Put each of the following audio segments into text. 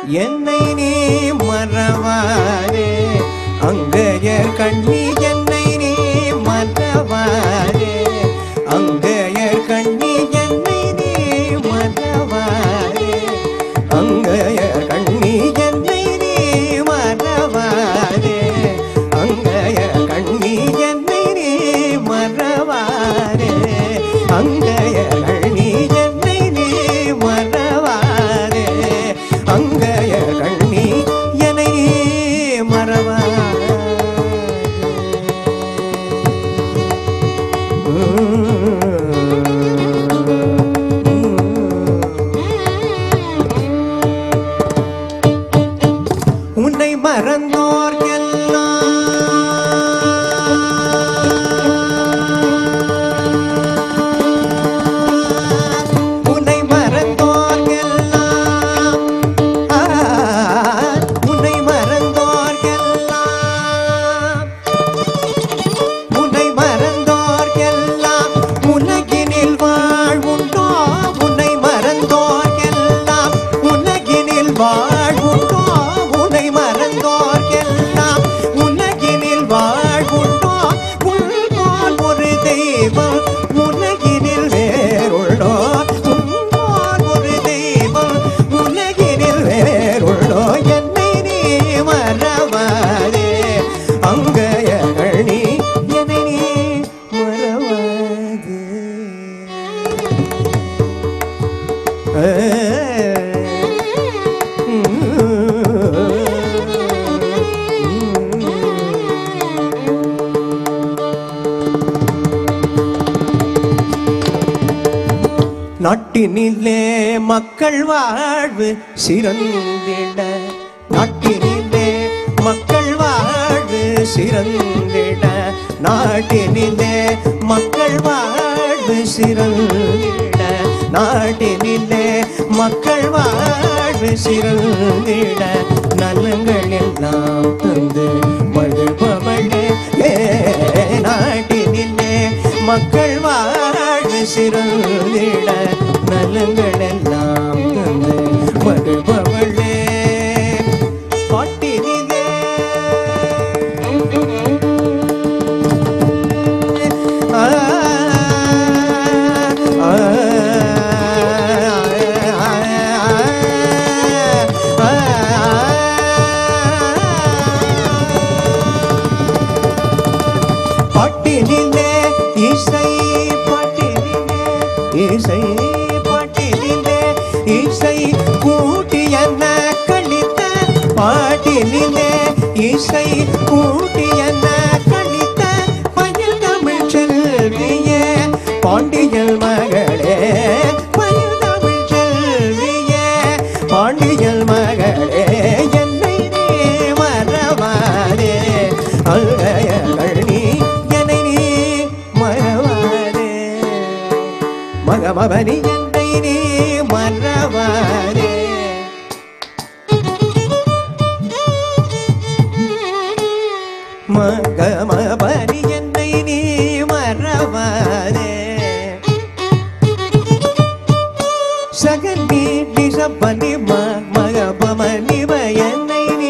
என்னை நீ மறவாதே அங்கைய கண்ணி என்னை நீ மறவாதே அங்கைய கண்ணி என்னை நீ மறவாதே அங்கைய கண்ணி என்னை நீ மறவாதே அங்கைய கண்ணி என்னை நீ மறவாதே அங்கைய கண்ணி என்னை நீ மறவாதே அங்கைய கண்ணி என்னை நீ மறவாதே உன்னை மறந்தோர் உன்னை மறந்தோர் எல்லாம் ஆ, உன்னை மறந்தோர் எல்லாம் உன்னை மறந்தோர் எல்லாம் உலகினில் வாழ்வுண்டோ உன்னை மறந்தோர் எல்லாம் உலகினில் வாழ்வுண்டோ உன்னை மறந்தோர் எல்லாம் உலகினில் வாழ்வுண்டோ உள்போல் ஒரு தெய்வம் உலகினில் வேறுள்ளோ உள்போல் ஒரு தெய்வம் உலகினில் வேறுள்ளோ என்னை நீ மறவாதே அங்கைய நீ என்னை நீ மறவாதே நாட்டினிலே மக்கள் வாழ்வு சிறந்திட நாட்டினிலே மக்கள் வாழ்வு சிறந்திட நாட்டினிலே மக்கள் வாழ்வு சிறந்திட நாட்டினிலே மக்கள் வாழ்வு சிறந்திட நலங்கள் எல்லாம் தந்து மழுபவளே ஏ நாட்டினிலே மக்கள் வாழ்வு சிறந்திட நலங்கள் எல்லாம் தந்து மழுபவளே பாட்டினிலே ஆ, ஆ, ஆ, பாட்டினிலே இசை பாட்டினிலே இசை பாட்டினிலே இசை கூட்டியன கழித்த பாட்டினிலே இசை கூட்டியன கழித்த பயில் தமிழ் செல்வியே பாண்டியல் மகளே பயில் தமிழ் செல்வியே பாண்டியல் மகளே என்னை நீ மறவாதே அல்கையர்கள் நீ என்னை நீ மறவாதே மகமபனி என்னை நீ மறவாதே மகமபனி என்னை நீ மறவாதே சகனி நிசப்பனி ம மகபமனி என்னை நீ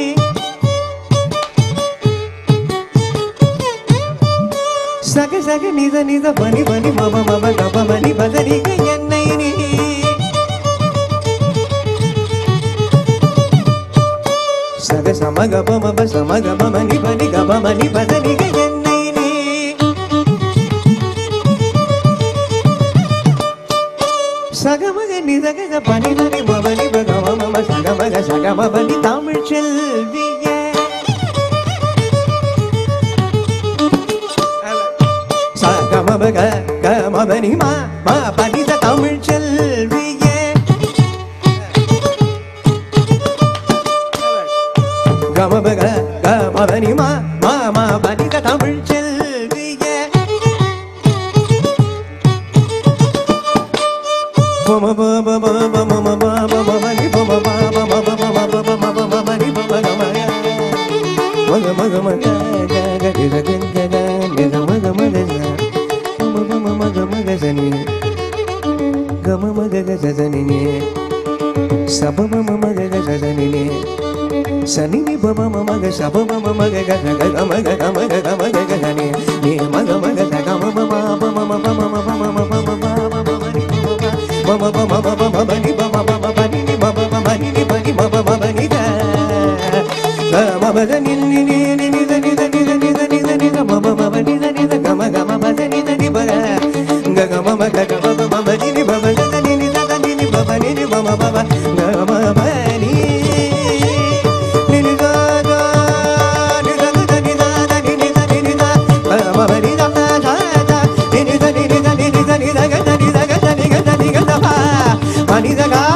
சக சக நித நித பனி பனி மம மம கப மணி பதனிக என்னை நீ சக சமக பம ப சமக பம நி பனி கப மணி பதனிக என்னை நீ சகமக நிதக க பனி பனி பவனி பகவ மம சகமக சகம பனி தமிழ் செல்வியே சகமபக கமபனி மா மா பனித தமிழ் செல்வியே கமபக கமபனி மா மா மா பனித தமிழ் செல்வியே பம ப ப ப ப ம ம ப ப ப ப நி ப ம ப ப ம ப ப ம ப ப ம ப ம ப நி ப ப க ம க. மக மக மக க க டி க க க க நி க மக மக ச. ம ம ம மக மக ச நி. க ம மக க ச ச நி நி. சப மம மக சதனிலே சனி நி ப மம மக சப மம மக க க க ம க க ம க க ம க க க நி நி மக மக த க ம ம ம ப ம ம ப ம ம ப ம ம ப ம ப ம ம ம நி ப ம ப ம ப ம ப ம நி ப ம ப ம ப நி நி ப ம ப ம நி நி ப நி ம ப ம ப நி த க ம ப த நி நி நி நி நி த நி த நி த நி த நி த நி த ம ம ம ப நி த நி த க ம க ம ப த நி த நி ப க க ம ம க க ம ப ம ப நி நி ப ப த த நி நி த த நி நி ப ப நி நி ப ம ப ப க ம ப நி நி நி த த நி த த த நி த த நி நி த நி நி த ப ம ப நி த த த த நி நி த நி நி த நி நி த நி த க த நி த க த நி க த நி க த ப ப நி த க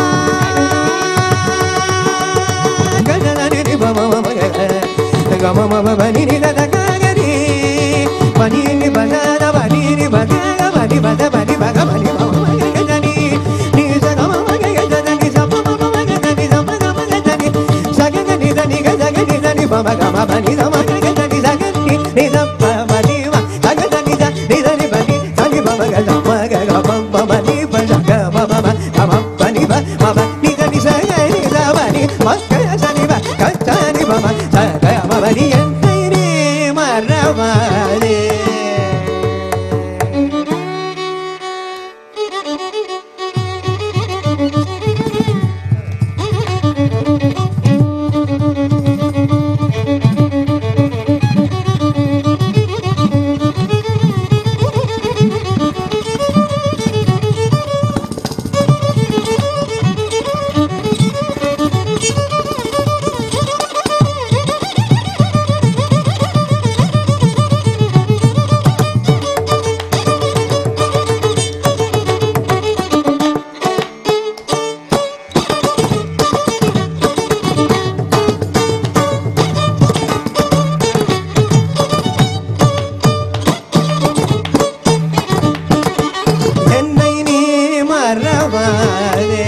க த த நி நி ப ம ம ம க க ம ம ப ப நி நி த த க க ரி ப நி நி ப த த ப நி நி ப த க ப நி ப த ப நி ப க ப நி ப ம ம க க த நி நி ச க ம ம க க த த நி ச ப ம ம ம க த நி ச ப க ம க த நி ச க க நி த நி க த க நி த நி ப ம க ம ப நி த ம க க த நி ச க நி நி த ப ம நி ம த க த நி த நி த நி ப நி த நி ப ம க த ம க க ப ப ம நி ப த க ம ம ம க ம ப நி ப ம ப நி த நி ச க நி த ப நி ம க ச நி ப க ச நி ப ம ச க ம ப நி என்னை நீ மறவாதே என்னை நீ மறவாதே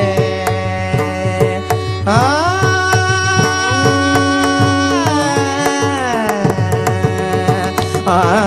ஆ ஆ